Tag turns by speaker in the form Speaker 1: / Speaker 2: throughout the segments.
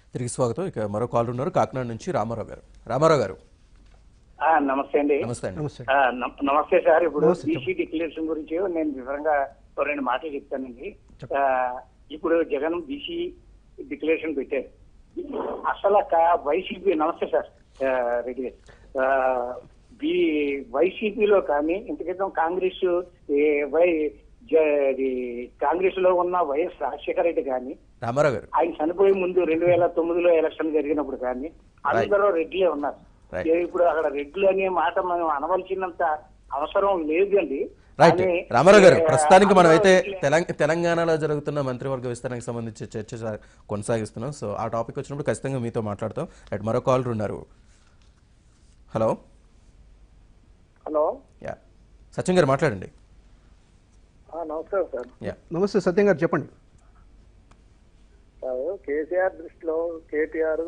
Speaker 1: తిరిగి స్వాగతం ఇక మరో కాల్ ఉన్నారు కాకినాడ నుంచి రామారావు గారు రామారావు గారు
Speaker 2: ఆ, నమస్తే అండి
Speaker 1: నమస్తే అండి
Speaker 3: నమస్తే
Speaker 2: ఆ, నమ- నమస్తే సార్ ఇప్పుడు
Speaker 3: నమస్తే,
Speaker 2: బీసీ డిక్లరేషన్ గురించి నేను వివరంగా ఓ రెండు మాటలు చెప్తానండి ఆ, ఇప్పుడు జగన్ బీసీ డిక్లరేషన్ పెట్టారు అసలు క- వైసీపీ నమస్తే సార్ ఆ, రెడ్డి గారు ఆ, బీ వైసీపీలో కానీ ఇంతక్రితం కాంగ్రెస్ ఏ, వై జ- ఇది కాంగ్రెస్ లో ఉన్న వైఎస్ రాజశేఖర రెడ్డి కానీ
Speaker 1: రామారావు గారు
Speaker 2: ఆయన చనిపోయే ముందు రెండు వేల తొమ్మిదిలో ఎలక్షన్ జరిగినప్పుడు కానీ అందరూ రెడ్లే ఉన్నారు
Speaker 1: Right.
Speaker 2: ఏ ఇప్పుడు అక్కడ రెడ్లు అనే మాట మనం అనవలసినంత అవసరం లేదు అండి
Speaker 1: రైట్
Speaker 2: కానీ,
Speaker 1: రామారావు గారు
Speaker 2: ఏ,
Speaker 1: ప్రస్తుతానికి మనం అయితే
Speaker 2: అందరూ
Speaker 1: తెలంగాణ తెలంగాణలో జరుగుతున్న మంత్రివర్గ విస్తరణకు సంబంధించి చర్చ సా- కొనసాగిస్తున్నాం సో ఆ టాపిక్ వచ్చినప్పుడు ఖచ్చితంగా మీతో మాట్లాడతాం రైట్ మరో కాలర్ ఉన్నారు హలో
Speaker 2: హలో
Speaker 1: యా సచిన్ గారు మాట్లాడండి
Speaker 2: ఆ, నమస్కారం సార్
Speaker 1: యా
Speaker 3: నమస్తే సత్యం గారు చెప్పండి
Speaker 2: సార్ కేసీఆర్ దృష్టిలో కేటీఆర్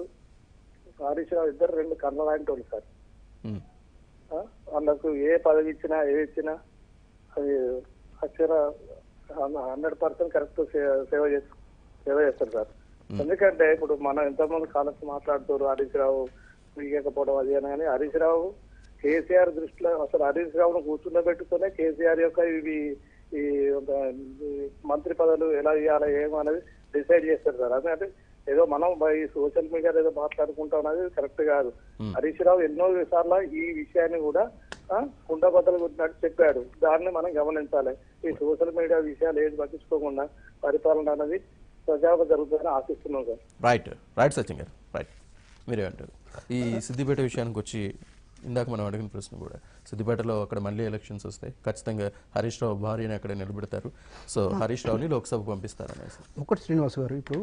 Speaker 2: హరీష్ రావు ఇద్దరు రెండు కన్న లాంటి వాళ్ళు సార్
Speaker 1: ఉమ్,
Speaker 2: ఆ, వాళ్ళకు ఏ పదవి ఇచ్చినా ఏ ఇచ్చినా అది అక్షర హండ్రెడ్ పర్సెంట్ కరెక్ట్ సేవ చేస్తారు సేవ చేస్తారు సార్ ఎందుకంటే ఇప్పుడు మనం ఎంతమంది కాలర్స్ మాట్లాడుతారు హరీష్ రావు మిగకపోవడం అది అని కానీ హరీష్ రావు కేసీఆర్ దృష్టిలో అసలు హరీష్ రావును కూర్చుండబెట్టుకునే కేసీఆర్ యొక్క ఇవి ఈ ఒక ఈ మంత్రి పదవులు ఎలా ఇవ్వాలి ఏమో అనేది డిసైడ్ చేస్తారు సార్ అదే అంటే ఏదో మనం ఈ సోషల్ మీడియాలో ఏదో మాట్లాడుకుంటాం అనేది కరెక్ట్ కాదు హరీష్ రావు ఎన్నో సార్లు ఈ విషయాన్ని కూడా ఆ, కుండబద్దలు కొట్టినట్టు చెప్పాడు దాన్ని మనం గమనించాలి ఈ సోషల్ మీడియా విషయాలు ఏది పట్టించుకోకుండా పరిపాలన అనేది సజావుగా జరుగుతుందని ఆశిస్తున్నాం సార్
Speaker 1: రైట్ రైట్ సచిన్ గారు రైట్ మీరే అంటారు ఈ సిద్దిపేట విషయానికి వచ్చి ఇందాక మనం అడిగిన ప్రశ్న కూడా సిద్దిపేటలో అక్కడ మళ్ళీ ఎలక్షన్స్ వస్తాయి ఖచ్చితంగా హరీష్ రావు భార్యని అక్కడ నిలబెడతారు సో హరీష్ రావుని లోక్సభకు పంపిస్తారు అనేసి
Speaker 3: ఒకటి శ్రీనివాస్ గారు ఇప్పుడు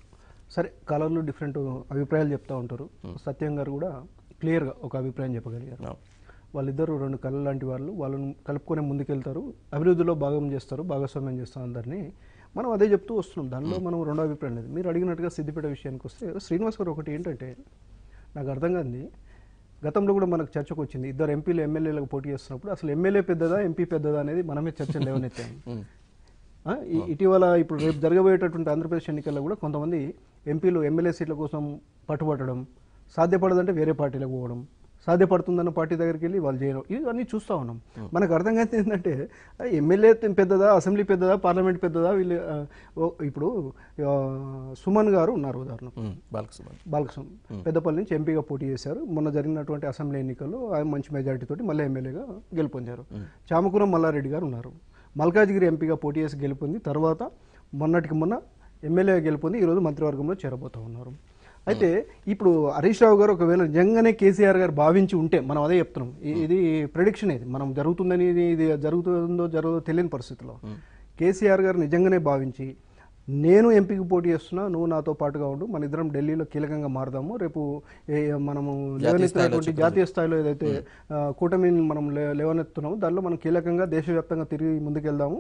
Speaker 3: సరే కలర్లు డిఫరెంట్ అభిప్రాయాలు చెప్తా ఉంటారు సత్యం గారు కూడా క్లియర్గా ఒక అభిప్రాయం చెప్పగలిగారు
Speaker 1: No.
Speaker 3: వాళ్ళిద్దరు రెండు కళ్ళ లాంటి వాళ్ళు వాళ్ళని కలుపుకొని ముందుకెళ్తారు అభివృద్ధిలో భాగం చేస్తారు భాగస్వామ్యం చేస్తారు అందరినీ మనం అదే చెప్తూ వస్తున్నాం దానిలో మనం రెండో అభిప్రాయం లేదు మీరు అడిగినట్టుగా సిద్దిపేట విషయానికి వస్తే శ్రీనివాస్ గారు ఒకటి ఏంటంటే నాకు అర్థం కాదు గతంలో కూడా మనకు చర్చకు వచ్చింది ఇద్దరు ఎంపీలు ఎమ్మెల్యేలకు పోటీ చేస్తున్నప్పుడు అసలు ఎమ్మెల్యే పెద్దదా ఎంపీ పెద్దదా అనేది మనమే చర్చలు లేవనెత్తాము
Speaker 1: ఉమ్,
Speaker 3: ఆ, ఈ- ఇటీవల ఇప్పుడు రేపు జరగబోయేటటువంటి ఆంధ్రప్రదేశ్ ఎన్నికల్లో కూడా కొంతమంది ఎంపీలు ఎమ్మెల్యే సీట్ల కోసం పట్టుబట్టడం సాధ్యపడదంటే వేరే పార్టీలకు పోవడం సాధ్యపడుతుందన్న పార్టీ దగ్గరికి వెళ్ళి వాళ్ళు చేయడం ఇవన్నీ చూస్తూ ఉన్నాం మనకు అర్థం కాదు ఏంటంటే ఆ, ఎమ్మెల్యే పెద్దదా అసెంబ్లీ పెద్దదా పార్లమెంట్ పెద్దదా వీళ్ళు ఆ, ఓ- ఇప్పుడు ఆ, సుమన్ గారు ఉన్నారు ఉదాహరణ
Speaker 1: ఉమ్, బాలకృష్ణ
Speaker 3: బాలకృష్ణ పెద్దపల్లి నుంచి ఎంపీగా పోటీ చేశారు మొన్న జరిగినటువంటి అసెంబ్లీ ఎన్నికల్లో ఆయన మంచి మెజారిటీ తోటి మళ్ళీ ఎమ్మెల్యేగా గెలుపొందారు చామకూరం మల్లారెడ్డి గారు ఉన్నారు మల్కాజ్గిరి ఎంపీగా పోటీ చేసి గెలుపొంది తర్వాత మొన్నటికి మొన్న ఎమ్మెల్యేగా గెలుపొంది ఈరోజు మంత్రివర్గంలో చేరబోతా ఉన్నారు అయితే ఇప్పుడు హరీష్ రావు గారు ఒకవేళ నిజంగానే కేసీఆర్ గారు భావించి ఉంటే మనం అదే చెప్తున్నాం ఇ- ఇది ప్రెడిక్షన్ ఇది మనం జరుగుతుందని ఇది ఇది జరుగుతుందో జరగదో తెలియని పరిస్థితిలో కేసీఆర్ గారు నిజంగానే భావించి నేను ఎంపీకి పోటీ చేస్తున్నా నువ్వు నాతో పాటుగా ఉండు మన ఇద్దరం ఢిల్లీలో కీలకంగా మారుదాము రేపు ఏ- మనము లేవనెత్తినటువంటి జాతీయ స్థాయిలో ఏదైతే ఆ, కూటమిని మనం లే- లేవనెత్తున్నామో దానిలో మనం కీలకంగా దేశవ్యాప్తంగా తిరిగి ముందుకెళ్దాము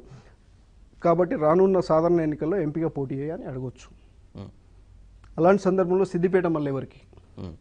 Speaker 3: కాబట్టి రానున్న సాధారణ ఎన్నికల్లో ఎంపీగా పోటీ చేయి అని అడగొచ్చు
Speaker 1: ఉమ్,
Speaker 3: అలాంటి సందర్భంలో సిద్దిపేట మళ్ళీ ఎవరికి
Speaker 1: ఉమ్,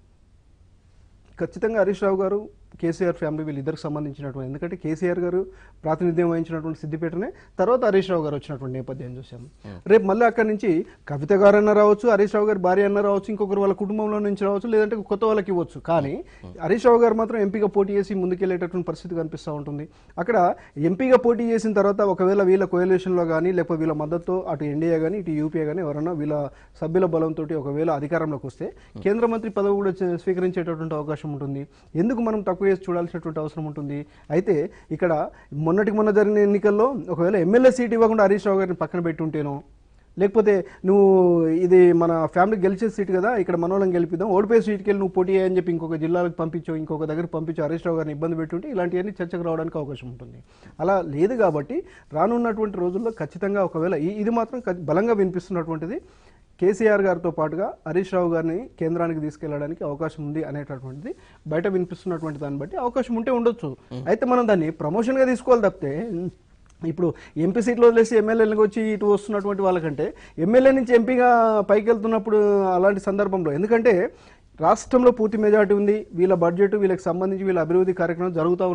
Speaker 3: ఖచ్చితంగా హరీష్ రావు గారు కేసీఆర్ ఫ్యామిలీ వీళ్ళిద్దరికి సంబంధించినటువంటి ఎందుకంటే కేసీఆర్ గారు ప్రాతినిధ్యం వహించినటువంటి సిద్దిపేటనే తర్వాత హరీష్ రావు గారు వచ్చినటువంటి నేపథ్యం చూసాము రేపు మళ్ళీ అక్కడి నుంచి కవిత గారు అన్న రావచ్చు హరీష్ రావు గారి భార్య అన్న రావచ్చు ఇంకొకరు వాళ్ళ కుటుంబంలో నుంచి రావచ్చు లేదంటే కొత్త వాళ్ళకి ఇవ్వచ్చు కానీ హరీష్ రావు గారు మాత్రం ఎంపీగా పోటీ చేసి ముందుకెళ్లేటటువంటి పరిస్థితి కనిపిస్తూ ఉంటుంది అక్కడ ఎంపీగా పోటీ చేసిన తర్వాత ఒకవేళ వీళ్ళ కోయలేషన్లో కానీ లేకపోతే వీళ్ళ మద్దతుతో అటు ఎన్డీఏ కానీ ఇటు యూపీఏ కానీ ఎవరన్నా వీళ్ళ సభ్యుల బలంతో ఒకవేళ అధికారంలోకి వస్తే కేంద్ర మంత్రి పదవి కూడా చే- స్వీకరించేటటువంటి అవకాశం ఉంటుంది ఎందుకు మనం తక్కువ చేసి చూడాల్సినటువంటి అవసరం ఉంటుంది అయితే ఇక్కడ మొన్నటికి మొన్న జరిగిన ఎన్నికల్లో ఒకవేళ ఎమ్మెల్యే సీట్ ఇవ్వకుండా హరీష్ రావు గారిని పక్కన పెట్టి ఉంటేనో లేకపోతే నువ్వు ఇది మన ఫ్యామిలీ గెలిచే సీట్ కదా ఇక్కడ మనోళ్ళని గెలిపిద్దాం ఓడిపోయే సీట్కి వెళ్ళి నువ్వు పోటీ చేయని చెప్పి ఇంకొక జిల్లాలకు పంపించో ఇంకొక దగ్గర పంపించో హరీష్ రావు గారిని ఇబ్బంది పెట్టుంటే ఇలాంటివన్నీ చర్చకు రావడానికి అవకాశం ఉంటుంది అలా లేదు కాబట్టి రానున్నటువంటి రోజుల్లో ఖచ్చితంగా ఒకవేళ ఈ- ఇది మాత్రం ఖ- బలంగా వినిపిస్తున్నటువంటిది కేసీఆర్ గారితో పాటుగా హరీష్ రావు గారిని కేంద్రానికి తీసుకెళ్లడానికి అవకాశం ఉంది అనేటటువంటిది బయట వినిపిస్తున్నటువంటి దాన్ని బట్టి అవకాశం ఉంటే ఉండొచ్చు అయితే మనం దాన్ని ప్రమోషన్గా తీసుకోవాలి తప్పితే ఇప్పుడు ఎంపీ సీట్లు వదిలేసి ఎమ్మెల్యేలకు వచ్చి ఇటు వస్తున్నటువంటి వాళ్ళకంటే ఎమ్మెల్యే నుంచి ఎంపీగా పైకి వెళ్తున్నప్పుడు అలాంటి సందర్భంలో ఎందుకంటే రాష్ట్రంలో పూర్తి మెజారిటీ ఉంది వీళ్ళ బడ్జెట్ వీళ్ళకి సంబంధించి వీళ్ళ అభివృద్ధి కార్యక్రమాలు జరుగుతూ ఉన్నాయి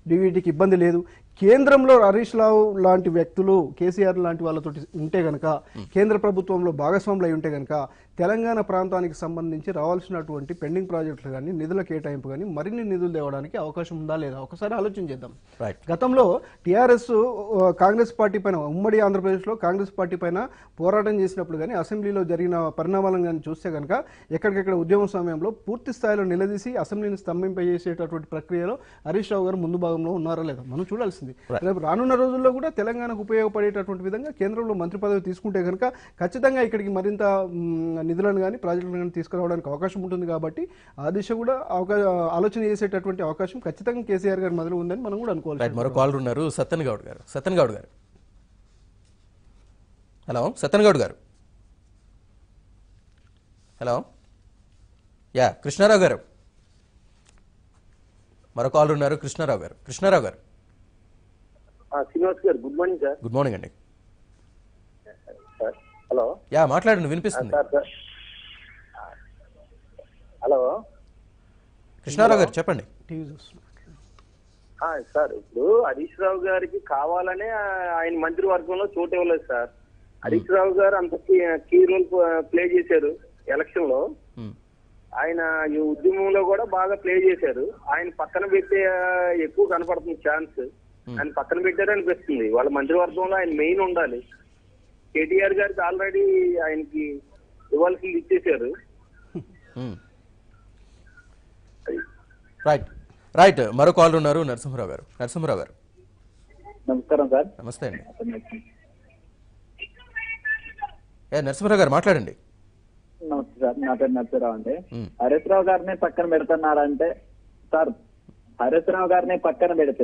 Speaker 3: డీవీటీకి ఇబ్బంది లేదు కేంద్రంలో హరీష్ రావు లాంటి వ్యక్తులు కేసీఆర్ లాంటి వాళ్ళతో ఉంటే గనక కేంద్ర ప్రభుత్వంలో భాగస్వాములు అయి ఉంటే గనక తెలంగాణ ప్రాంతానికి సంబంధించి రావాల్సినటువంటి పెండింగ్ ప్రాజెక్టులు కానీ నిధుల కేటాయింపు కానీ మరిన్ని నిధులు తేవడానికి అవకాశం ఉందా లేదా ఒకసారి ఆలోచన చేద్దాం
Speaker 1: రైట్
Speaker 3: గతంలో టీఆర్ఎస్ కాంగ్రెస్ పార్టీ పైన ఉమ్మడి ఆంధ్రప్రదేశ్లో కాంగ్రెస్ పార్టీ పైన పోరాటం చేసినప్పుడు కానీ అసెంబ్లీలో జరిగిన పరిణామాలను కానీ చూస్తే కనుక ఎక్కడికెక్కడ ఉద్యమం సమయంలో పూర్తి స్థాయిలో నిలదీసి అసెంబ్లీని స్తంభింపజేసేటటువంటి ప్రక్రియలో హరీష్ రావు గారు ముందు భాగంలో ఉన్నారా లేదా మనం చూడాల్సింది రేపు రానున్న రోజుల్లో కూడా తెలంగాణకు ఉపయోగపడేటటువంటి విధంగా కేంద్రంలో మంత్రి పదవి తీసుకుంటే కనుక ఖచ్చితంగా ఇక్కడికి మరింత మ్, నిధులను కానీ ప్రాజెక్టులను కానీ తీసుకురావడానికి అవకాశం ఉంటుంది కాబట్టి ఆ దిశ కూడా అవకా ఆలోచన చేసేటటువంటి అవకాశం ఖచ్చితంగా కేసీఆర్ గారి మొదలు ఉందని మనం కూడా అనుకోవాలి
Speaker 1: రైట్ మరో కాలర్ ఉన్నారు సత్యన్ గౌడ్ గారు సత్యన్ గౌడ్ గారు హలో సత్యన్ గౌడ్ గారు హలో యా కృష్ణారావు గారు మరో కాలర్ ఉన్నారు కృష్ణారావు గారు కృష్ణారావు గారు
Speaker 2: ఆ, శ్రీనివాస్ గారు good morning sir
Speaker 1: good morning అండి
Speaker 2: సార్ హలో
Speaker 1: యా మాట్లాడండి వినిపిస్తుంది
Speaker 2: సార్ సార్ హలో
Speaker 1: కృష్ణారావు గారు చెప్పండి
Speaker 3: టీవీ చూస్తున్నాం
Speaker 2: ఆ, సార్ ఇప్పుడు హరీష్ రావు గారికి కావాలనే ఆ, ఆయన మంత్రివర్గంలో చోటు ఇవ్వలేదు సార్ హరీష్ రావు గారు అంత కీ రోల్ ప్లే చేశారు ఎలక్షన్ లో
Speaker 1: ఉమ్,
Speaker 2: ఆయన ఈ ఉద్యమంలో కూడా బాగా ప్లే చేశారు ఆయన పక్కన పెట్టే ఆ, ఎక్కువ కనపడుతుంది ఛాన్స్ ఆయన పక్కన పెట్టారు అనిపిస్తుంది వాళ్ళ మంత్రివర్గంలో ఆయన మెయిన్ ఉండాలి కేటీఆర్ గారికి ఆల్రెడీ ఆయనకి ఇవ్వాల్సింది ఇచ్చేశారు
Speaker 1: ఉమ్. రైట్ రైట్ మరో కాలర్ ఉన్నారు నరసింహరావు గారు నరసింహరావు గారు
Speaker 2: నమస్కారం సార్
Speaker 1: నమస్తే అండి ఏ నరసింహరావు గారు మాట్లాడండి
Speaker 4: నమస్తే సార్ నా పేరు నరసరావు అండి
Speaker 1: మ్మ్.
Speaker 4: హరీష్ రావు గారిని పక్కన పెడుతున్నారంటే సార్ హరీష్ రావు గారిని పక్కన పెడితే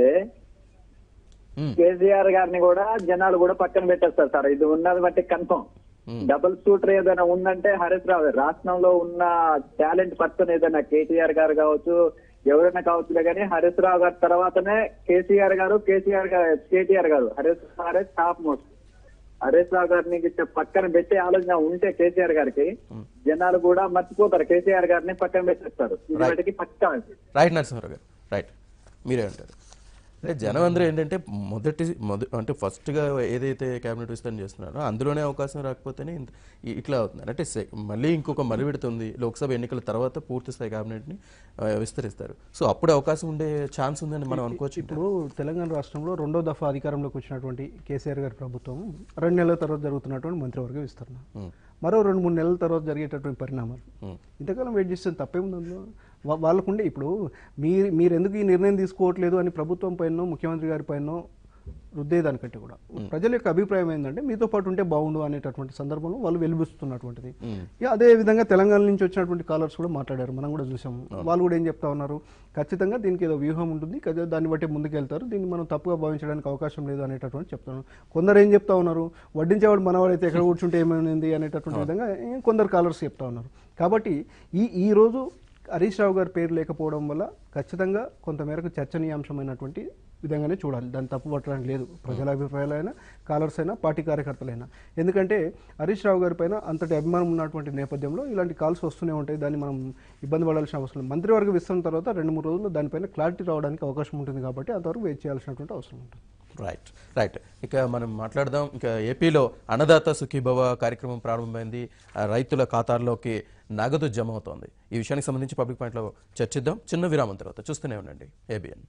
Speaker 1: ఉమ్,
Speaker 4: కేసీఆర్ గారిని కూడా జనాలు కూడా పక్కన పెట్టేస్తారు సార్ ఇది ఉన్నది బట్టి కన్ఫర్మ్
Speaker 1: మ్మ్.
Speaker 4: డబుల్ షూటర్ ఏదైనా ఉందంటే హరీష్ రావు గారు. రాష్ట్రంలో ఉన్న టాలెంట్ పర్సన్ ఏదైనా కేటీఆర్ గారు కావచ్చు ఎవరైనా కావచ్చులే కానీ హరీష్ రావు గారి తర్వాతనే కేసీఆర్ గారు కేసీఆర్ గారు కేటీఆర్ గారు హరీష్ రావు గారే టాప్ మోస్ట్ హరీష్ రావు గారిని గిట్ట పక్కన పెట్టే ఆలోచన ఉంటే కేసీఆర్ గారికి జనాలు కూడా మర్చిపోతారు కేసీఆర్ గారిని పక్కన పెట్టేస్తారు ఇది
Speaker 1: Right.
Speaker 4: వాటికి పక్కా
Speaker 1: రైట్ నరసింహరావు గారు రైట్ మీరే అంటారు అంటే జనం అందరూ ఏంటంటే మొదటి మొద అంటే ఫస్ట్గా ఏదైతే క్యాబినెట్ విస్తరణ చేస్తున్నారో అందులోనే అవకాశం రాకపోతేనే ఇంత- ఇ- ఇట్లా అవుతుంది అంటే సె- మళ్ళీ ఇంకొక మలి విడుతుంది లోక్సభ ఎన్నికల తర్వాత పూర్తి స్థాయి క్యాబినెట్ని ఆ, విస్తరిస్తారు సో అప్పుడు అవకాశం ఉండే ఛాన్స్ ఉందని మనం అనుకోవచ్చు
Speaker 3: ఇప్పుడు తెలంగాణ రాష్ట్రంలో రెండో దఫా అధికారంలోకి వచ్చినటువంటి కేసీఆర్ గారి ప్రభుత్వం రెండు నెలల తర్వాత జరుగుతున్నటువంటి మంత్రివర్గ విస్తరణ మరో రెండు మూడు నెలల తర్వాత జరిగేటటువంటి పరిణామాలు ఇంతకాలం వెయిట్ చేస్తే తప్పేముంది అందులో వా- వాళ్ళకుండే ఇప్పుడు మీరు మీరు ఎందుకు ఈ నిర్ణయం తీసుకోవట్లేదు అని ప్రభుత్వం పైన ముఖ్యమంత్రి గారి పైన రుద్దేదానికంటే కూడా ప్రజల యొక్క అభిప్రాయం ఏంటంటే మీతో పాటు ఉంటే బాగుండు అనేటటువంటి సందర్భంలో వాళ్ళు వెలిపిస్తున్నటువంటిది ఇక అదే విధంగా తెలంగాణ నుంచి వచ్చినటువంటి కాలర్స్ కూడా మాట్లాడారు మనం కూడా చూసాము వాళ్ళు కూడా ఏం చెప్తా ఉన్నారు ఖచ్చితంగా దీనికి ఏదో వ్యూహం ఉంటుంది కదా దాన్ని బట్టి ముందుకెళ్తారు దీన్ని మనం తప్పుగా భావించడానికి అవకాశం లేదు అనేటటువంటి చెప్తాను కొందరు ఏం చెప్తా ఉన్నారు వడ్డించేవాడు మనవాడైతే ఎక్కడ కూర్చుంటే ఏమైంది అనేటటువంటి విధంగా ఏం కొందరు కాలర్స్ చెప్తా ఉన్నారు కాబట్టి ఈ ఈ రోజు హరీష్ రావు గారి పేరు లేకపోవడం వల్ల ఖచ్చితంగా కొంతమేరకు చర్చనీయాంశమైనటువంటి విధంగానే చూడాలి దాన్ని తప్పు పట్టడానికి లేదు ప్రజల అభిప్రాయాలైనా కాలర్స్ అయినా పార్టీ కార్యకర్తలైనా ఎందుకంటే హరీష్ రావు గారి పైన అంతటి అభిమానం ఉన్నటువంటి నేపథ్యంలో ఇలాంటి కాల్స్ వస్తూనే ఉంటాయి దాన్ని మనం ఇబ్బంది పడాల్సిన అవసరం లేదు మంత్రివర్గ విస్తరణ తర్వాత రెండు మూడు రోజుల్లో దానిపైన క్లారిటీ రావడానికి అవకాశం ఉంటుంది కాబట్టి అంతవరకు వెయిట్ చేయాల్సినటువంటి అవసరం ఉంటుంది
Speaker 1: రైట్ రైట్ ఇక మనం మాట్లాడదాం ఇక ఏపీలో అన్నదాత సుఖీభవ కార్యక్రమం ప్రారంభమైంది ఆ రైతుల ఖాతాల్లోకి నగదు జమ అవుతోంది ఈ విషయానికి సంబంధించి పబ్లిక్ పాయింట్లో చర్చిద్దాం చిన్న విరామం తర్వాత చూస్తూనే ఉండండి ఏబిఎన్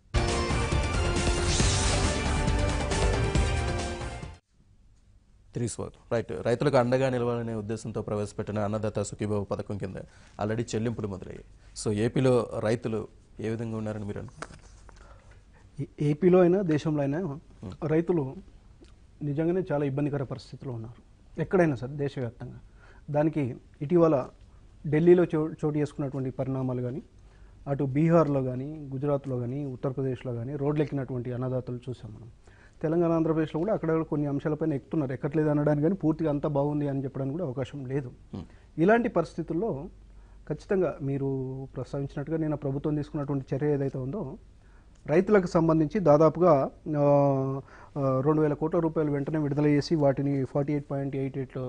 Speaker 1: తిరిగి స్వాగతం రైట్ రైతులకు అండగా నిలవాలనే ఉద్దేశంతో ప్రవేశపెట్టిన అన్నదాత సుఖీభవ పథకం కింద ఆల్రెడీ చెల్లింపులు మొదలయ్యాయి సో ఏపీలో రైతులు ఏ విధంగా ఉన్నారని మీరు అనుకుంటున్నారు
Speaker 3: ఏ- ఏపీలో అయినా దేశంలో అయినా రైతులు నిజంగానే చాలా ఇబ్బందికర పరిస్థితిలో ఉన్నారు ఎక్కడైనా సరే దేశవ్యాప్తంగా దానికి ఇటీవల ఢిల్లీలో చో చోటు చేసుకున్నటువంటి పరిణామాలు కానీ అటు బీహార్లో కానీ గుజరాత్లో కానీ ఉత్తరప్రదేశ్లో కానీ రోడ్లెక్కినటువంటి అన్నదాతలు చూసాం మనం తెలంగాణ ఆంధ్రప్రదేశ్లో కూడా అక్కడ కొన్ని అంశాలపైన ఎక్కుతున్నారు ఎక్కట్లేదు అనడానికి కానీ పూర్తిగా అంతా బాగుంది అని చెప్పడానికి కూడా అవకాశం లేదు ఇలాంటి పరిస్థితుల్లో ఖచ్చితంగా మీరు ప్రస్తావించినట్టుగా నేను ప్రభుత్వం తీసుకున్నటువంటి చర్య ఏదైతే ఉందో రైతులకు సంబంధించి దాదాపుగా ఆ, ఆ, రెండు వేల కోట్ల రూపాయలు వెంటనే విడుదల చేసి వాటిని forty eight point eight eight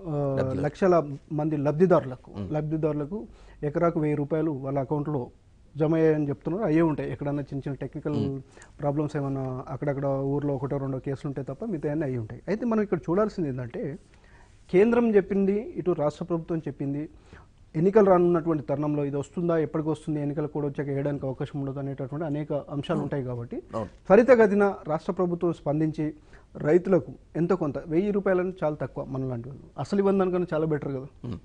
Speaker 3: లక్షల మంది లబ్ధిదారులకు లబ్ధిదారులకు ఎకరాకు వెయ్యి రూపాయలు వాళ్ళ అకౌంట్లో జమ అయ్యాయని చెప్తున్నారు అయ్యే ఉంటాయి ఎక్కడన్నా చిన్న చిన్న టెక్నికల్ ప్రాబ్లమ్స్ ఏమన్నా అక్కడక్కడ ఊర్లో ఒకటో రెండో కేసులు ఉంటాయి తప్ప మిగతా అన్నీ అయ్యి ఉంటాయి అయితే మనం ఇక్కడ చూడాల్సింది ఏంటంటే కేంద్రం చెప్పింది ఇటు రాష్ట్ర ప్రభుత్వం చెప్పింది ఎన్నికలు రానున్నటువంటి తరుణంలో ఇది వస్తుందా ఎప్పటికి వస్తుంది ఎన్నికలు కూడా వచ్చాక వేయడానికి అవకాశం ఉండదు అనేటటువంటి అనేక అంశాలు ఉంటాయి కాబట్టి
Speaker 1: అవును.
Speaker 3: త్వరితగతిన రాష్ట్ర ప్రభుత్వం స్పందించి రైతులకు ఎంతో కొంత వెయ్యి రూపాయలని చాలా తక్కువ మన లాంటి వాళ్ళు అసలు ఇవ్వని దానికన్నా చాలా బెటర్ కదా
Speaker 1: ఉమ్.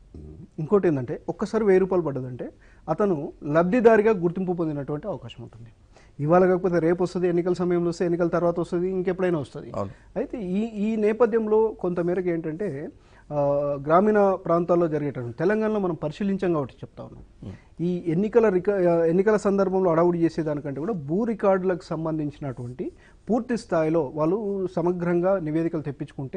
Speaker 3: ఇంకోటి ఏంటంటే ఒక్కసారి వెయ్యి రూపాయలు పడ్డదంటే అతను లబ్ధిదారిగా గుర్తింపు పొందినటువంటి అవకాశం ఉంటుంది ఇవాళ కాకపోతే రేపు వస్తుంది ఎన్నికల సమయంలో వస్తే ఎన్నికల తర్వాత వస్తుంది ఇంకెప్పుడైనా వస్తుంది
Speaker 1: అవును.
Speaker 3: అయితే ఈ ఈ నేపథ్యంలో కొంతమేరకు ఏంటంటే ఆ, గ్రామీణ ప్రాంతాల్లో జరిగేటటువంటి తెలంగాణలో మనం పరిశీలించాం కాబట్టి చెప్తా ఉన్నాం ఈ ఎన్నికల రిక ఎన్నికల సందర్భంలో అడవుడు చేసేదానికంటే కూడా భూ రికార్డులకు సంబంధించినటువంటి పూర్తి స్థాయిలో వాళ్ళు సమగ్రంగా నివేదికలు తెప్పించుకుంటే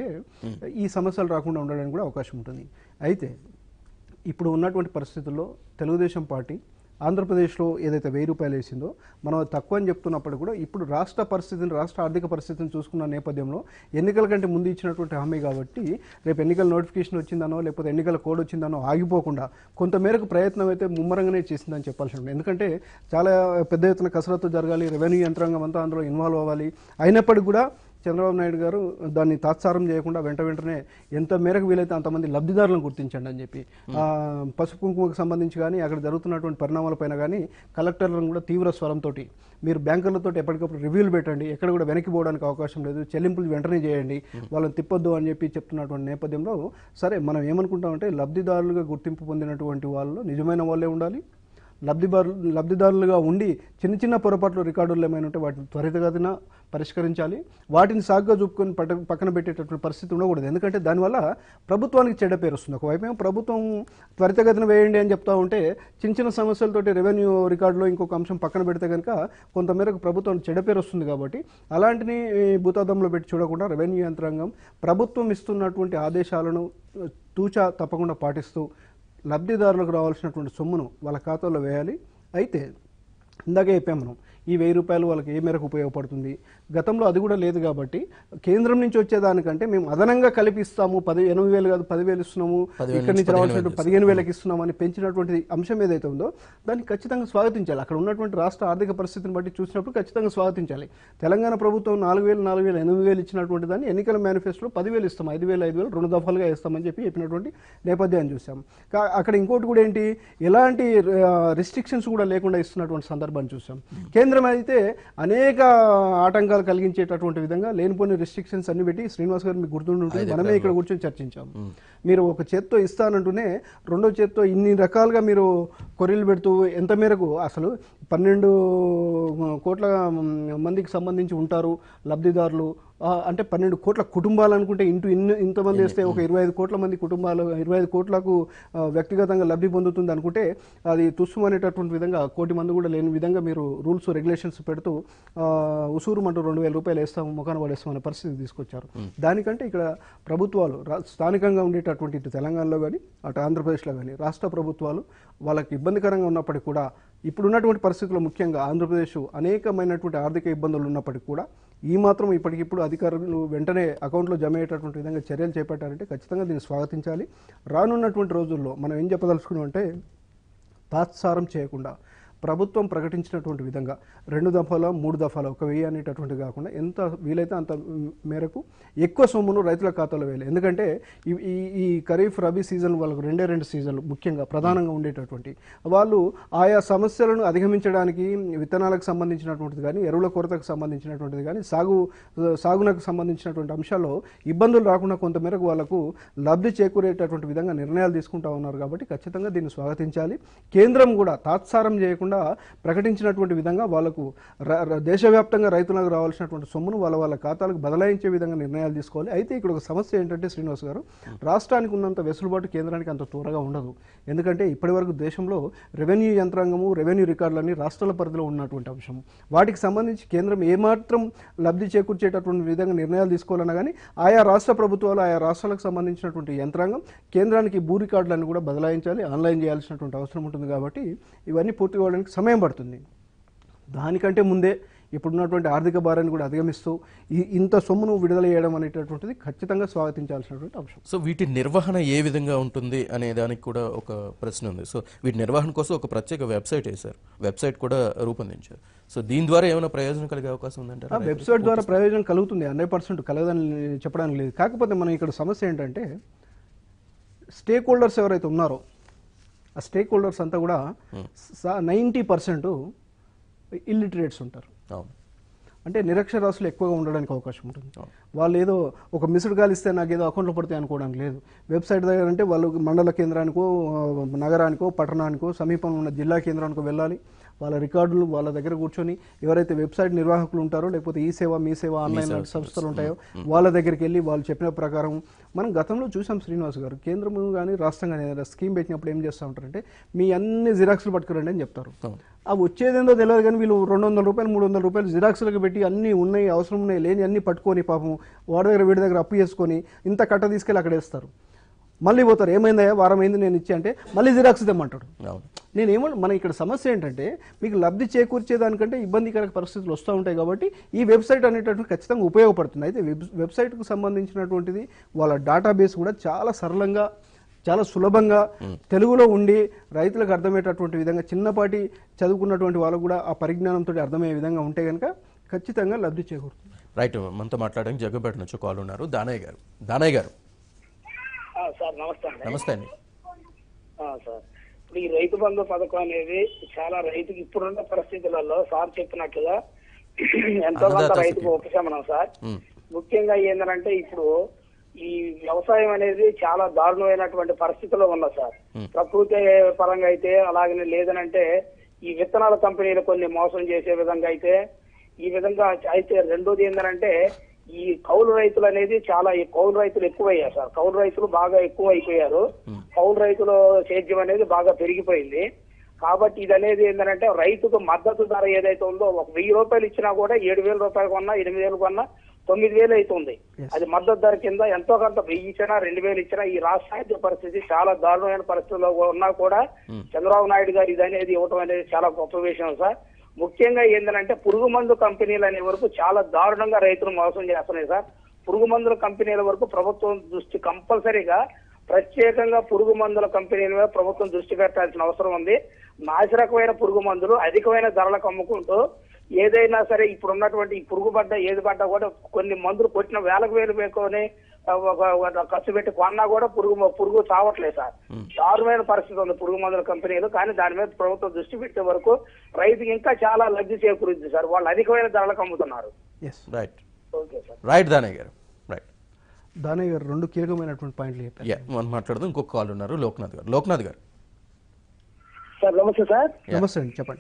Speaker 3: ఈ సమస్యలు రాకుండా ఉండడానికి కూడా అవకాశం ఉంటుంది అయితే ఇప్పుడు ఉన్నటువంటి పరిస్థితుల్లో తెలుగుదేశం పార్టీ ఆంధ్రప్రదేశ్లో ఏదైతే వెయ్యి రూపాయలు వేసిందో మనం అది తక్కువ అని చెప్తున్నప్పుడు కూడా ఇప్పుడు రాష్ట్ర పరిస్థితిని రాష్ట్ర ఆర్థిక పరిస్థితిని చూసుకున్న నేపథ్యంలో ఎన్నికల కంటే ముందు ఇచ్చినటువంటి హామీ కాబట్టి రేపు ఎన్నికల నోటిఫికేషన్ వచ్చిందనో లేకపోతే ఎన్నికల కోడ్ వచ్చిందనో ఆగిపోకుండా కొంతమేరకు ప్రయత్నం అయితే ముమ్మరంగానే చేసిందని చెప్పాల్సి ఉంటుంది ఎందుకంటే చాలా పెద్ద ఎత్తున కసరత్తు జరగాలి రెవెన్యూ యంత్రాంగం అంతా అందులో ఇన్వాల్వ్ అవ్వాలి అయినప్పటికీ కూడా చంద్రబాబు నాయుడు గారు దాన్ని తాత్సారం చేయకుండా వెంట వెంటనే ఎంత మేరకు వీలైతే అంతమంది లబ్ధిదారులను గుర్తించండి అని చెప్పి ఆ, పసుపు కుంకుమకు సంబంధించి కానీ అక్కడ జరుగుతున్నటువంటి పరిణామాలపైన కానీ కలెక్టర్లను కూడా తీవ్ర స్వరంతో మీరు బ్యాంకులతో ఎప్పటికప్పుడు రివ్యూలు పెట్టండి ఎక్కడ కూడా వెనక్కి పోవడానికి అవకాశం లేదు చెల్లింపులు వెంటనే చేయండి వాళ్ళని తిప్పొద్దు అని చెప్పి చెప్తున్నటువంటి నేపథ్యంలో సరే మనం ఏమనుకుంటామంటే లబ్ధిదారులుగా గుర్తింపు పొందినటువంటి వాళ్ళు నిజమైన వాళ్ళే ఉండాలి లబ్ధిదారు లబ్ధిదారులుగా ఉండి చిన్న చిన్న పొరపాట్లు రికార్డులు ఏమైనా ఉంటే వాటిని త్వరితగతిన పరిష్కరించాలి వాటిని సాగ్గా చూపుకొని పట్ట పక్కన పెట్టేటటువంటి పరిస్థితి ఉండకూడదు ఎందుకంటే దానివల్ల ప్రభుత్వానికి చెడ్డ పేరు వస్తుంది ఒకవైపు ఏమో ప్రభుత్వం త్వరితగతిన వేయండి అని చెప్తా ఉంటే చిన్న చిన్న సమస్యలతోటి రెవెన్యూ రికార్డులో ఇంకొక అంశం పక్కన పెడితే కనుక కొంతమేరకు ప్రభుత్వం చెడ్డ పేరు వస్తుంది కాబట్టి అలాంటిని భూతాదంలో పెట్టి చూడకుండా రెవెన్యూ యంత్రాంగం ప్రభుత్వం ఇస్తున్నటువంటి ఆదేశాలను తూచా తప్పకుండా పాటిస్తూ లబ్ధిదారులకు రావాల్సినటువంటి సొమ్మును వాళ్ళ ఖాతాలో వేయాలి అయితే ఇందాకే చెప్పాం మనం ఈ వెయ్యి రూపాయలు వాళ్ళకి ఏ మేరకు ఉపయోగపడుతుంది గతంలో అది కూడా లేదు కాబట్టి కేంద్రం నుంచి వచ్చేదానికంటే మేము అదనంగా కలిపి ఇస్తాము పది ఎనిమిది వేలు కాదు పదివేలు ఇస్తున్నాము
Speaker 1: పదివేల
Speaker 3: ఇక్కడి
Speaker 1: నుంచి
Speaker 3: నుంచి రావాల్సిన
Speaker 1: పదిహేను
Speaker 3: పదిహేను వేలకు ఇస్తున్నామని పెంచినటువంటి అంశం ఏదైతే ఉందో దాన్ని ఖచ్చితంగా స్వాగతించాలి అక్కడ ఉన్నటువంటి రాష్ట్ర ఆర్థిక పరిస్థితిని బట్టి చూసినప్పుడు ఖచ్చితంగా స్వాగతించాలి తెలంగాణ ప్రభుత్వం నాలుగు వేలు నాలుగు వేలు ఎనిమిది వేలు ఇచ్చినటువంటి దాన్ని ఎన్నికల మేనిఫెస్టోలో పదివేలు ఇస్తాం ఐదు వేలు ఐదు వేలు రెండు దఫాలుగా ఇస్తామని చెప్పి చెప్పినటువంటి నేపథ్యాన్ని చూసాం కా- అక్కడ ఇంకోటి కూడా ఏంటి ఎలాంటి రిస్ట్రిక్షన్స్ కూడా లేకుండా ఇస్తున్నటువంటి సందర్భాన్ని చూసాం కేంద్రం అయితే అనేక ఆటంకాలు కలిగించేటటువంటి విధంగా లేనిపోని రిస్ట్రిక్షన్స్ అన్ని పెట్టి శ్రీనివాస్ గారు మీకు గుర్తుండి ఉంటుంది మనమే ఇక్కడ కూర్చొని చర్చించాం మీరు ఒక చేత్తో ఇస్తానంటూనే రెండో చేత్తో ఇన్ని రకాలుగా మీరు కొర్రీలు పెడుతూ ఎంత మేరకు అసలు పన్నెండు కోట్ల మందికి సంబంధించి ఉంటారు లబ్ధిదారులు ఆ, అంటే పన్నెండు కోట్ల కుటుంబాలు అనుకుంటే ఇంటూ ఇన్ని ఇంతమంది వేస్తే ఒక ఇరవై ఐదు కోట్ల మంది కుటుంబాలు ఇరవై ఐదు కోట్లకు ఆ, వ్యక్తిగతంగా లబ్ధి పొందుతుంది అనుకుంటే అది తుస్సుమనేటటువంటి విధంగా కోటి మంది కూడా లేని విధంగా మీరు రూల్స్ రెగ్యులేషన్స్ పెడుతూ ఆ, ఉసూరు మంటూ రెండు వేల రూపాయలు వేస్తాం ముఖాన పడేస్తాం అనే పరిస్థితి తీసుకొచ్చారు దానికంటే ఇక్కడ ప్రభుత్వాలు రా- స్థానికంగా ఉండేటటువంటి ఇటు తెలంగాణలో కానీ అటు ఆంధ్రప్రదేశ్లో కానీ రాష్ట్ర ప్రభుత్వాలు వాళ్ళకి ఇబ్బందికరంగా ఉన్నప్పటికీ కూడా ఇప్పుడున్నటువంటి పరిస్థితుల్లో ముఖ్యంగా ఆంధ్రప్రదేశ్ అనేకమైనటువంటి ఆర్థిక ఇబ్బందులు ఉన్నప్పటికీ కూడా ఈ మాత్రం ఇప్పటికిప్పుడు అధికారులు వెంటనే అకౌంట్లో జమ అయ్యేటటువంటి విధంగా చర్యలు చేపట్టారంటే ఖచ్చితంగా దీన్ని స్వాగతించాలి రానున్నటువంటి రోజుల్లో మనం ఏం చెప్పదలుచుకున్నాం అంటే తాత్సారం చేయకుండా ప్రభుత్వం ప్రకటించినటువంటి విధంగా రెండు దఫాలో మూడు దఫాలో ఒక వెయ్యి అనేటటువంటి కాకుండా ఎంత వీలైతే అంత మేరకు ఎక్కువ సొమ్మును రైతుల ఖాతాలో వేయాలి ఎందుకంటే ఈ- ఈ ఈ ఖరీఫ్ రబీ సీజన్ వాళ్ళకు రెండే రెండు సీజన్లు ముఖ్యంగా ప్రధానంగా ఉండేటటువంటి వాళ్ళు ఆయా సమస్యలను అధిగమించడానికి విత్తనాలకు సంబంధించినటువంటిది కానీ ఎరువుల కొరతకు సంబంధించినటువంటిది కానీ సాగు సాగునకు సంబంధించినటువంటి అంశాల్లో ఇబ్బందులు రాకుండా కొంతమేరకు వాళ్ళకు లబ్ధి చేకూరేటటువంటి విధంగా నిర్ణయాలు తీసుకుంటా ఉన్నారు కాబట్టి ఖచ్చితంగా దీన్ని స్వాగతించాలి కేంద్రం కూడా తాత్సారం చేయకుండా ప్రకటించినటువంటి విధంగా వాళ్ళకు ర- ర- దేశవ్యాప్తంగా రైతులకు రావాల్సినటువంటి సొమ్మును వాళ్ళ వాళ్ళ ఖాతాలకు బదలాయించే విధంగా నిర్ణయాలు తీసుకోవాలి అయితే ఇక్కడ ఒక సమస్య ఏంటంటే శ్రీనివాస్ గారు రాష్ట్రానికి ఉన్నంత వెసులుబాటు కేంద్రానికి అంత త్వరగా ఉండదు ఎందుకంటే ఇప్పటివరకు దేశంలో రెవెన్యూ యంత్రాంగము రెవెన్యూ రికార్డులన్నీ రాష్ట్రాల పరిధిలో ఉన్నటువంటి అంశం వాటికి సంబంధించి కేంద్రం ఏమాత్రం లబ్ధి చేకూర్చేటటువంటి విధంగా నిర్ణయాలు తీసుకోవాలన్నా కానీ ఆయా రాష్ట్ర ప్రభుత్వాలు ఆయా రాష్ట్రాలకు సంబంధించినటువంటి యంత్రాంగం కేంద్రానికి భూ రికార్డులను కూడా బదలాయించాలి ఆన్లైన్ చేయాల్సినటువంటి అవసరం ఉంటుంది కాబట్టి ఇవన్నీ పూర్తి కావడానికి సమయం పడుతుంది దానికంటే ముందే ఇప్పుడున్నటువంటి ఆర్థిక భారాన్ని కూడా అధిగమిస్తూ ఈ ఇంత సొమ్మును విడుదల చేయడం అనేటటువంటిది ఖచ్చితంగా స్వాగతించాల్సినటువంటి అంశం
Speaker 1: సో వీటి నిర్వహణ ఏ విధంగా ఉంటుంది అనే దానికి కూడా ఒక ప్రశ్న ఉంది సో వీటి నిర్వహణ కోసం ఒక ప్రత్యేక వెబ్సైట్ వేశారు వెబ్సైట్ కూడా రూపొందించారు సో దీని ద్వారా ఏమైనా ప్రయోజనం కలిగే అవకాశం
Speaker 3: ఆ
Speaker 1: ఉందంటారా
Speaker 3: వెబ్సైట్ ద్వారా ప్రయోజనం కలుగుతుంది హండ్రెడ్ పర్సెంట్ కలగదని చెప్పడానికి లేదు కాకపోతే మనం ఇక్కడ సమస్య ఏంటంటే స్టేక్ హోల్డర్స్ ఎవరైతే ఉన్నారో ఆ స్టేక్ హోల్డర్స్ అంతా కూడా నైంటీ పర్సెంట్ ఇల్లిటరేట్స్ ఉంటారు
Speaker 1: అవును
Speaker 3: అంటే నిరక్షరాస్యులు ఎక్కువగా ఉండడానికి అవకాశం ఉంటుంది వాళ్ళు ఏదో ఒక మిస్డ్ కాల్ ఇస్తే నాకు ఏదో అకౌంట్లో పడితే అనుకోవడానికి లేదు వెబ్సైట్ దగ్గర అంటే వాళ్ళు మండల కేంద్రానికో ఆ, నగరానికో పట్టణానికో సమీపంలో ఉన్న జిల్లా కేంద్రానికో వెళ్ళాలి వాళ్ళ రికార్డులు వాళ్ళ దగ్గర కూర్చొని ఎవరైతే వెబ్సైట్ నిర్వాహకులు ఉంటారో లేకపోతే ఈ సేవ మీ సేవ ఆన్లైన్ లాంటి సంస్థలు ఉంటాయో వాళ్ళ దగ్గరికి వెళ్ళి వాళ్ళు చెప్పిన ప్రకారం మనం గతంలో చూసాం శ్రీనివాస్ గారు కేంద్రం కానీ రాష్ట్రం కానీ ఏదైనా స్కీమ్ పెట్టినప్పుడు ఏం చేస్తూ ఉంటారంటే మీ అన్ని జిరాక్స్లు పట్టుకురండి అని చెప్తారు అవి వచ్చేదేందో తెలియదు కానీ వీళ్ళు రెండు వందల రూపాయలు మూడు వందల రూపాయలు జిరాక్స్లకు పెట్టి అన్ని ఉన్నాయి అవసరం ఉన్నాయి లేని అన్ని పట్టుకొని పాపం వాడి దగ్గర వీడి దగ్గర అప్పు చేసుకొని ఇంత కట్ట తీసుకెళ్ళి అక్కడ వేస్తారు మళ్ళీ పోతారు ఏమైందయ్యా వారం అయింది నేను ఇచ్చా అంటే మళ్ళీ జిరాక్స్ తెమ్మంటాడు
Speaker 1: అవును
Speaker 3: నేను ఏమన్నా మన ఇక్కడ సమస్య ఏంటంటే మీకు లబ్ధి చేకూర్చేదానికంటే ఇబ్బందికర పరిస్థితులు వస్తూ ఉంటాయి కాబట్టి ఈ వెబ్సైట్ అనేటటువంటి ఖచ్చితంగా ఉపయోగపడుతుంది అయితే వెబ్ వెబ్సైట్కు సంబంధించినటువంటిది వాళ్ళ డేటాబేస్ కూడా చాలా సరళంగా చాలా సులభంగా తెలుగులో ఉండి రైతులకు అర్థమయ్యేటటువంటి విధంగా చిన్నపాటి చదువుకున్నటువంటి వాళ్ళకు కూడా ఆ పరిజ్ఞానంతో అర్థమయ్యే విధంగా ఉంటే కనుక ఖచ్చితంగా లబ్ధి చేకూరుతుంది
Speaker 1: రైట్ మనతో మాట్లాడడానికి జగ్గపేట నుంచి కాల్ ఉన్నారు దానయ్య గారు దానయ్య గారు
Speaker 2: ఆ, సార్ నమస్తే అండి
Speaker 1: నమస్తే అండి
Speaker 2: ఆ, సార్ ఇప్పుడు ఈ రైతు బంధు పథకం అనేది చాలా రైతుకి ఇప్పుడున్న పరిస్థితులలో సార్ చెప్పినట్లుగా ఎంతో కొంత
Speaker 1: అన్నదాత
Speaker 2: రైతుకు ఉపశమనం సార్
Speaker 1: ఉమ్,
Speaker 2: ముఖ్యంగా ఏంటంటే ఇప్పుడు ఈ వ్యవసాయం అనేది చాలా దారుణమైనటువంటి పరిస్థితిలో ఉంది సార్ ప్రకృతి పరంగా అయితే అలాగనే లేదనంటే ఈ విత్తనాల కంపెనీలు కొన్ని మోసం చేసే విధంగా అయితే ఈ విధంగా అయితే రెండోది ఏంటంటే ఈ కౌలు రైతులు అనేది చాలా ఈ కౌలు రైతులు ఎక్కువయ్యారు సార్ కౌలు రైతులు బాగా ఎక్కువ అయిపోయారు కౌలు రైతుల సేద్యం అనేది బాగా పెరిగిపోయింది కాబట్టి ఇది అనేది ఏంటంటే రైతుకు మద్దతు ధర ఏదైతే ఉందో ఒక వెయ్యి రూపాయలు ఇచ్చినా కూడా ఏడు వేల రూపాయలు కొన్నా ఎనిమిది వేలు కొన్నా తొమ్మిది వేలు అవుతుంది అది మద్దతు ధర కింద ఎంతో కొంత వెయ్యి ఇచ్చినా రెండు వేలు ఇచ్చినా ఈ రాష్ట్ర పరిస్థితి చాలా దారుణమైన పరిస్థితుల్లో ఉన్నా కూడా చంద్రబాబు నాయుడు గారు ఇది అనేది ఇవ్వటం అనేది చాలా గొప్ప విషయం సార్ ముఖ్యంగా ఏంటంటే పురుగు మందు కంపెనీలు అనే వరకు చాలా దారుణంగా రైతులు మోసం చేస్తున్నాయి సార్ పురుగు మందుల కంపెనీల వరకు ప్రభుత్వం దృష్టి కంపల్సరీగా ప్రత్యేకంగా పురుగు మందుల కంపెనీల మీద ప్రభుత్వం దృష్టి పెట్టాల్సిన అవసరం ఉంది నాసిరకమైన పురుగు మందులు అధికమైన ధరలకు అమ్ముకుంటూ ఏదైనా సరే ఇప్పుడు ఉన్నటువంటి ఈ పురుగు పడ్డ ఏది పడ్డా కూడా కొన్ని మందులు కొట్టిన వేలకు వేలు వేసుకొని ఆ, ఒక- ఒక ఖర్చు పెట్టి కొన్నా కూడా పురుగు పురుగు చావట్లేదు సార్ దారుణమైన పరిస్థితి ఉంది పురుగు మందుల కంపెనీలు కానీ దాని మీద ప్రభుత్వం దృష్టి పెట్టే వరకు రైతుకి ఇంకా చాలా లబ్ధి చేకూరుద్ది సార్ వాళ్ళు అధికమైన ధరలకు అమ్ముతున్నారు
Speaker 3: yes
Speaker 1: right
Speaker 2: okay sir
Speaker 1: right Danayya గారు రైట్
Speaker 3: దానయ్య గారు రెండు కీలకమైనటువంటి పాయింట్లు చెప్పారు
Speaker 1: యా మనం మాట్లాడదాం ఇంకొక కాల్ ఉన్నారు లోక్నాథ్ గారు లోక్నాథ్ గారు
Speaker 5: సార్ నమస్తే సార్
Speaker 3: నమస్తే అండి చెప్పండి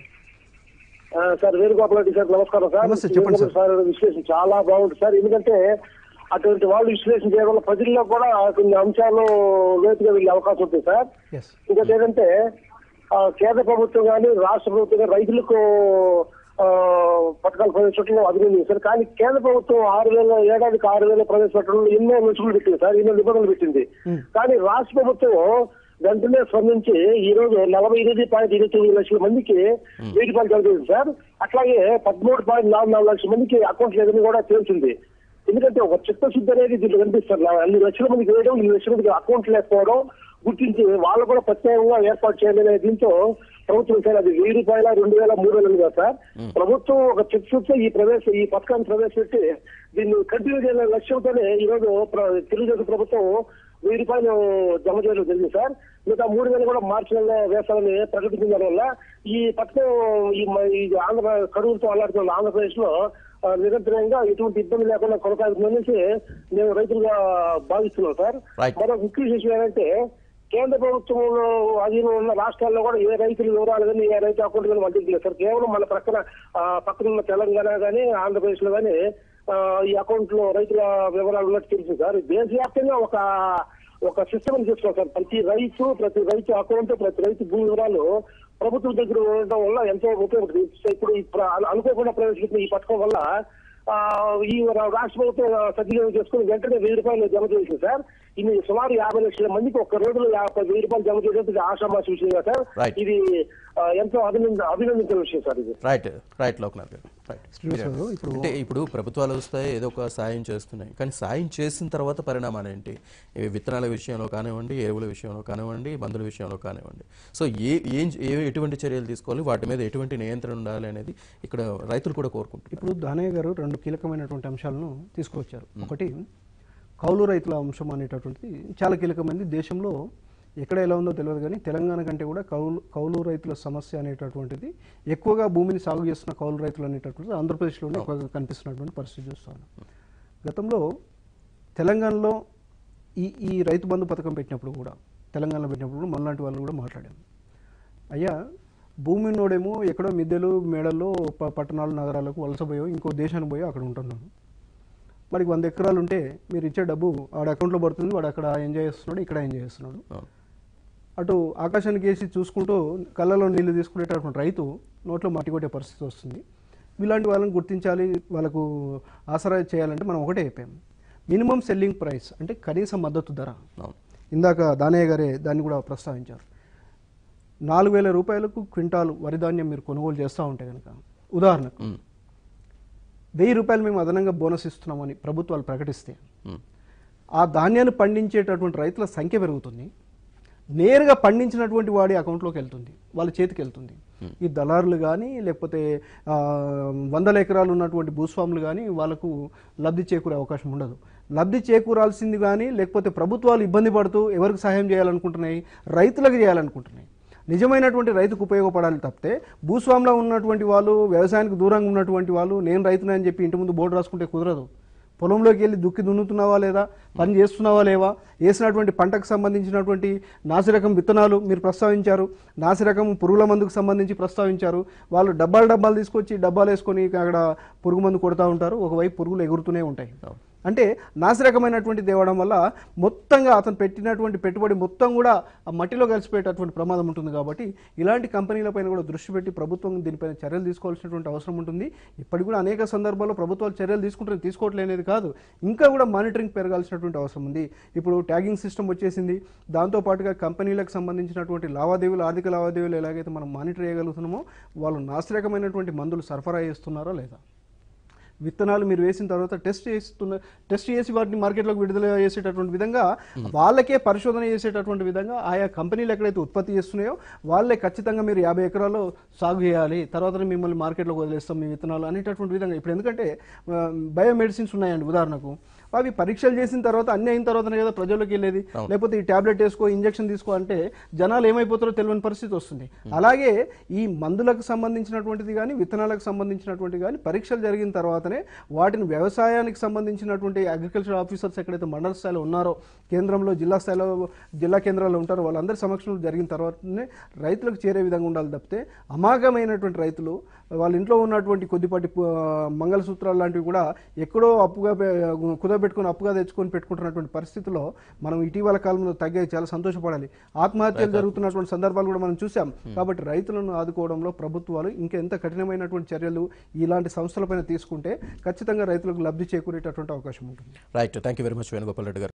Speaker 5: ఆ, సార్ వేణుగోపాల్ రెడ్డి సార్ నమస్కారం సార్
Speaker 3: నమస్తే, చెప్పండి సార్.
Speaker 5: సార్ విశ్లేషణ చాలా బాగుంది సార్ ఎందుకంటే అటువంటి వాళ్ళు విశ్లేషణ చేయడం వల్ల ప్రజల్లో కూడా కొన్ని అంశాలు లోతుగా వెళ్ళే అవకాశం ఉంటుంది సార్
Speaker 3: ఎస్
Speaker 5: ఇంకోటి ఏంటంటే ఆ, కేంద్ర ప్రభుత్వం కానీ రాష్ట్ర ప్రభుత్వం కానీ రైతులకు ఆ, పథకాలు ప్రవేశపెట్టడం అభినందించారు కానీ కేంద్ర ప్రభుత్వం ఆరు వేల ఏడాదికి ఆరు వేల ప్రవేశపెట్టడంలో ఎన్నో రుచులు పెట్టింది సార్ ఎన్నో నిబంధనలు పెట్టింది కానీ రాష్ట్ర ప్రభుత్వం వెంటనే స్పందించి ఈ రోజు నలభై ఎనిమిది పాయింట్ ఇరవై తొమ్మిది లక్షల మందికి వెయ్యి రూపాయలు జరుగుతుంది సార్ అట్లాగే పదమూడు పాయింట్ నాలుగు నాలుగు లక్షల మందికి అకౌంట్ లేదని కూడా తేల్చింది ఎందుకంటే ఒక చిత్తశుద్ధి అనేది దీంట్లో కనిపిస్తారు నా అన్ని లక్షల మందికి వేయడం ఇన్ని లక్షల మందికి అకౌంట్ లేకపోవడం గుర్తించి వాళ్ళు కూడా ప్రత్యేకంగా ఏర్పాటు చేయాలనే దీంతో ప్రభుత్వం సార్ అది వెయ్యి రూపాయల రెండు వేల మూడు వేలు కదా సార్ ప్రభుత్వం ఒక చిత్తశుద్ధి ఈ ప్రవేశ ఈ పథకాన్ని ప్రవేశపెట్టి దీన్ని కంటిన్యూ చేయాలనే లక్ష్యంతోనే ఈ రోజు ప్ర- తెలుగుదేశం ప్రభుత్వం వెయ్యి రూపాయలు జమ చేయడం జరిగింది సార్ మిగతా మూడు వేలు కూడా మార్చి నెలలో వేస్తామని ప్రకటించిన దానివల్ల ఈ పథకం ఈ మ- ఈ ఆంధ్ర కరువులతో అల్లాడుతున్న ఆంధ్రప్రదేశ్ లో ఆ, నిరంతరంగా ఎటువంటి ఇబ్బంది లేకుండా కొనసాగుతుందనేసి మేము రైతులుగా భావిస్తున్నాం సార్
Speaker 1: Right.
Speaker 5: మరో ముఖ్య విషయం ఏంటంటే కేంద్ర ప్రభుత్వంలో అధీనం ఉన్న రాష్ట్రాల్లో కూడా ఏ రైతుల వివరాలు కానీ ఏ రైతు అకౌంట్ కానీ వంటించలేదు సార్ కేవలం మన ప్రక్కన ఆ, పక్కన ఉన్న తెలంగాణ కానీ ఆంధ్రప్రదేశ్ లో కానీ ఈ అకౌంట్ లో రైతుల వివరాలు ఉన్నట్టు తెలుసు సార్ దేశవ్యాప్తంగా ఒక ఒక సిస్టమ్ చేస్తున్నాం సార్ ప్రతి రైతు ప్రతి రైతు అకౌంట్ ప్రతి రైతు భూ వివరాలు ప్రభుత్వం దగ్గర ఉండడం వల్ల ఎంతో ఉపయోగపడుతుంది ఇప్పుడు ఈ ప్ర- అనుకోకుండా ప్రవేశపెట్టిన ఈ పథకం వల్ల ఆ, ఈ రా- రాష్ట్ర ప్రభుత్వం సద్వినియోగం చేసుకుని వెంటనే వెయ్యి రూపాయలు జమ చేసింది సార్ ఇన్ని సుమారు యాభై లక్షల మందికి ఒక్క రోజులో యాభై వెయ్యి రూపాయలు జమ చేయడం ఆశామాసి విషయం కదా సార్
Speaker 1: Right.
Speaker 5: ఇది ఆ, ఎంతో అభినంద అభినందించిన విషయం సార్ ఇది
Speaker 1: రైట్ రైట్ లోక్నాథ్ గారు రైట్
Speaker 3: శ్రీనివాస్ గారు, ఇప్పుడు
Speaker 1: అంటే ఇప్పుడు ప్రభుత్వాలు వస్తాయి ఏదో ఒక సాయం చేస్తున్నాయి కానీ సాయం చేసిన తర్వాత పరిణామాలు ఏంటి ఇవి విత్తనాల విషయంలో కానివ్వండి ఎరువుల విషయంలో కానివ్వండి మందుల విషయంలో కానివ్వండి సో ఏ ఏం ఏ ఎటువంటి చర్యలు తీసుకోవాలి వాటి మీద ఎటువంటి నియంత్రణ ఉండాలి అనేది ఇక్కడ రైతులు కూడా కోరుకుంటున్నారు
Speaker 3: ఇప్పుడు దానయ్య గారు రెండు కీలకమైనటువంటి అంశాలను తీసుకువచ్చారు ఒకటి కౌలు రైతుల అంశం అనేటటువంటిది చాలా కీలకమైనది దేశంలో ఎక్కడ ఎలా ఉందో తెలియదు కానీ తెలంగాణ కంటే కూడా కౌలు కౌలు రైతుల సమస్య అనేటటువంటిది ఎక్కువగా భూమిని సాగు చేస్తున్న కౌలు రైతులు అనేటటువంటిది ఆంధ్రప్రదేశ్లోనే ఎక్కువగా కనిపిస్తున్నటువంటి పరిస్థితి చూస్తాను గతంలో తెలంగాణలో ఈ ఈ రైతు బంధు పథకం పెట్టినప్పుడు కూడా తెలంగాణలో పెట్టినప్పుడు కూడా మనలాంటి వాళ్ళు కూడా మాట్లాడాము అయ్యా భూమి ఉన్నోడేమో ఎక్కడో మిద్దెలు మేడల్లో ప- పట్టణాలు నగరాలకు వలసపోయో ఇంకో దేశానికి పోయో అక్కడ ఉంటున్నాడు మరి వంద ఎకరాలు ఉంటే మీరు ఇచ్చే డబ్బు వాడి అకౌంట్లో పడుతుంది వాడు అక్కడ ఎంజాయ్ చేస్తున్నాడు ఇక్కడ ఎంజాయ్ చేస్తున్నాడు
Speaker 1: అవును.
Speaker 3: అటు ఆకాశానికి వేసి చూసుకుంటూ కళ్ళలో నీళ్లు తీసుకునేటటువంటి రైతు నోట్లో మట్టి కొట్టే పరిస్థితి వస్తుంది ఇలాంటి వాళ్ళని గుర్తించాలి వాళ్ళకు ఆసరా చేయాలంటే మనం ఒకటే చెప్పాం మినిమం సెల్లింగ్ ప్రైస్ అంటే కనీస మద్దతు ధర
Speaker 1: అవును
Speaker 3: ఇందాక దానయ్య గారే దాన్ని కూడా ప్రస్తావించారు నాలుగు వేల రూపాయలకు క్వింటాలు వరి ధాన్యం మీరు కొనుగోలు చేస్తూ ఉంటే కనుక ఉదాహరణకు
Speaker 1: ఉమ్,
Speaker 3: వెయ్యి రూపాయలు మేము అదనంగా బోనస్ ఇస్తున్నామని ప్రభుత్వాలు ప్రకటిస్తే
Speaker 1: ఉమ్,
Speaker 3: ఆ ధాన్యాన్ని పండించేటటువంటి రైతుల సంఖ్య పెరుగుతుంది నేరుగా పండించినటువంటి వాడి అకౌంట్లోకి వెళ్తుంది వాళ్ళ చేతికి వెళ్తుంది ఈ దళారులు కానీ లేకపోతే ఆ, వందల ఎకరాలు ఉన్నటువంటి భూస్వాములు కానీ వాళ్ళకు లబ్ధి చేకూరే అవకాశం ఉండదు లబ్ధి చేకూరాల్సింది కానీ లేకపోతే ప్రభుత్వాలు ఇబ్బంది పడుతూ ఎవరికి సహాయం చేయాలనుకుంటున్నాయి రైతులకు చేయాలనుకుంటున్నాయి నిజమైనటువంటి రైతుకు ఉపయోగపడాలి తప్పితే భూస్వామిలో ఉన్నటువంటి వాళ్ళు వ్యవసాయానికి దూరంగా ఉన్నటువంటి వాళ్ళు నేను రైతునే అని చెప్పి ఇంటి ముందు బోర్డు రాసుకుంటే కుదరదు పొలంలోకి వెళ్ళి దుక్కి దున్నుతున్నావా లేదా పని చేస్తున్నావా లేవా వేసినటువంటి పంటకు సంబంధించినటువంటి నాసిరకం విత్తనాలు మీరు ప్రస్తావించారు నాసిరకం పురుగుల మందుకు సంబంధించి ప్రస్తావించారు వాళ్ళు డబ్బాలు డబ్బాలు తీసుకొచ్చి డబ్బాలు వేసుకొని అక్కడ పురుగు మందు కొడుతూ ఉంటారు ఒకవైపు పురుగులు ఎగురుతూనే ఉంటాయి అంటే నాసిరకమైనటువంటి తేవడం వల్ల మొత్తంగా అతను పెట్టినటువంటి పెట్టుబడి మొత్తం కూడా ఆ మట్టిలో కలిసిపోయేటటువంటి ప్రమాదం ఉంటుంది కాబట్టి ఇలాంటి కంపెనీలపైన కూడా దృష్టి పెట్టి ప్రభుత్వం దీనిపైన చర్యలు తీసుకోవాల్సినటువంటి అవసరం ఉంటుంది ఇప్పటికి కూడా అనేక సందర్భాల్లో ప్రభుత్వాలు చర్యలు తీసుకుంటే తీసుకోవట్లేదు కాదు ఇంకా కూడా మానిటరింగ్ పెరగాల్సినటువంటి అవసరం ఉంది ఇప్పుడు ట్యాగింగ్ సిస్టమ్ వచ్చేసింది దాంతో పాటుగా కంపెనీలకు సంబంధించినటువంటి లావాదేవీలు ఆర్థిక లావాదేవీలు ఎలాగైతే మనం మానిటర్ చేయగలుగుతున్నామో వాళ్ళు నాసిరకమైనటువంటి మందులు సరఫరా చేస్తున్నారా లేదా విత్తనాలు మీరు వేసిన తర్వాత టెస్ట్ చేస్తున్న టెస్ట్ చేసి వాటిని మార్కెట్లోకి విడుదల చేసేటటువంటి విధంగా వాళ్ళకే పరిశోధన చేసేటటువంటి విధంగా ఆయా కంపెనీలు ఎక్కడైతే ఉత్పత్తి చేస్తున్నాయో వాళ్ళే ఖచ్చితంగా మీరు యాభై ఎకరాల్లో సాగు చేయాలి తర్వాత మిమ్మల్ని మార్కెట్లోకి వదిలేస్తాం మీ విత్తనాలు అనేటటువంటి విధంగా ఇప్పుడు ఎందుకంటే బయోమెడిసిన్స్ ఉన్నాయండి ఉదాహరణకు అవి పరీక్షలు చేసిన తర్వాత అన్ని అయిన తర్వాతనే కదా ప్రజల్లోకి వెళ్ళేది లేకపోతే ఈ టాబ్లెట్ వేసుకో ఇంజెక్షన్ తీసుకో అంటే జనాలు ఏమైపోతారో తెలియని పరిస్థితి వస్తుంది అలాగే ఈ మందులకు సంబంధించినటువంటిది కానీ విత్తనాలకు సంబంధించినటువంటి కానీ పరీక్షలు జరిగిన తర్వాతనే వాటిని వ్యవసాయానికి సంబంధించినటువంటి అగ్రికల్చర్ ఆఫీసర్స్ ఎక్కడైతే మండల స్థాయిలో ఉన్నారో కేంద్రంలో జిల్లా స్థాయిలో జిల్లా కేంద్రాల్లో ఉంటారో వాళ్ళందరి సమక్షంలో జరిగిన తర్వాతనే రైతులకు చేరే విధంగా ఉండాలి తప్పితే అమాగమైనటువంటి రైతులు వాళ్ళ ఇంట్లో ఉన్నటువంటి కొద్దిపాటి పు- మంగళసూత్రాలు లాంటివి కూడా ఎక్కడో అప్పుగా పె- కుదబెట్టుకొని అప్పుగా తెచ్చుకొని పెట్టుకుంటున్నటువంటి పరిస్థితుల్లో మనం ఇటీవల కాలంలో తగ్గాయి చాలా సంతోషపడాలి ఆత్మహత్యలు జరుగుతున్నటువంటి సందర్భాలు కూడా మనం చూసాం కాబట్టి రైతులను ఆదుకోవడంలో ప్రభుత్వాలు ఇంకా ఎంత కఠినమైనటువంటి చర్యలు ఇలాంటి సంస్థలపైన తీసుకుంటే ఖచ్చితంగా రైతులకు లబ్ధి చేకూరేటటువంటి అవకాశం ఉంటుంది
Speaker 1: right thank you very much Venugopal Reddy గారు